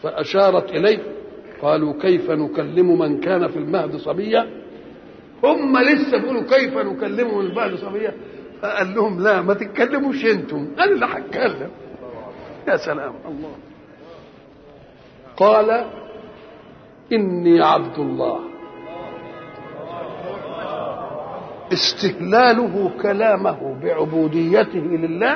فأشارت إليه قالوا كيف نكلم من كان في المهد صبيا هم لسه بيقولوا كيف نكلمه من المهد صبيا فقال لهم لا ما تتكلموش انتم انا اللي هتكلم يا سلام الله قال اني عبد الله استهلاله كلامه بعبوديته لله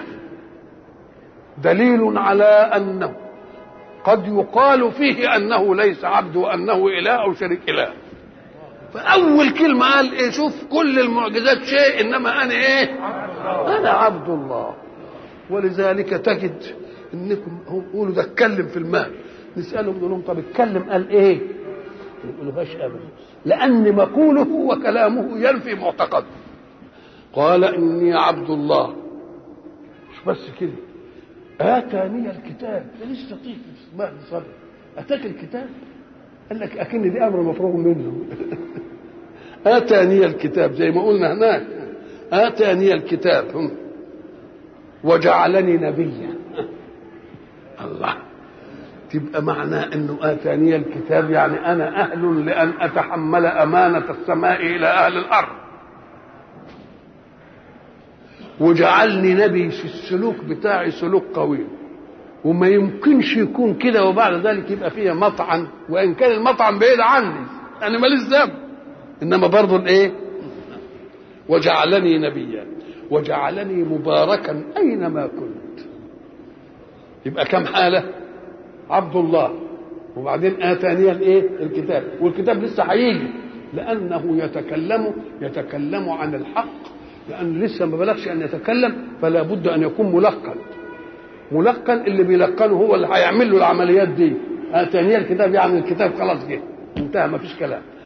دليل على انه قد يقال فيه انه ليس عبد وانه اله او شريك اله فاول كلمه قال ايه شوف كل المعجزات شيء انما انا ايه انا عبد الله ولذلك تجد انكم هم يقولوا ده اتكلم في المال نسالهم نقول لهم طب اتكلم قال ايه ما يقولوهاش ابدا لان مقوله وكلامه ينفي معتقده قال اني عبد الله مش بس كده اتاني الكتاب ده لسه طيف ما صبر اتاك الكتاب قال لك اكن دي امر مفروغ منه اتاني الكتاب زي ما قلنا هناك اتاني الكتاب وجعلني نبيا الله تبقى معناه انه اتاني الكتاب يعني انا اهل لان اتحمل امانه السماء الى اهل الارض وجعلني نبي في السلوك بتاعي سلوك قوي وما يمكنش يكون كده وبعد ذلك يبقى فيها مطعن وان كان المطعن بعيد عني انا ماليش ذنب انما برضه الايه وجعلني نبيا وجعلني مباركا اينما كنت يبقى كم حاله عبد الله وبعدين اتاني الايه الكتاب والكتاب لسه هيجي لانه يتكلم يتكلم عن الحق لان لسه ما بلغش ان يتكلم فلا بد ان يكون ملقن ملقن اللي بيلقنه هو اللي هيعمل له العمليات دي اتاني الكتاب يعني الكتاب خلاص جه انتهى ما فيش كلام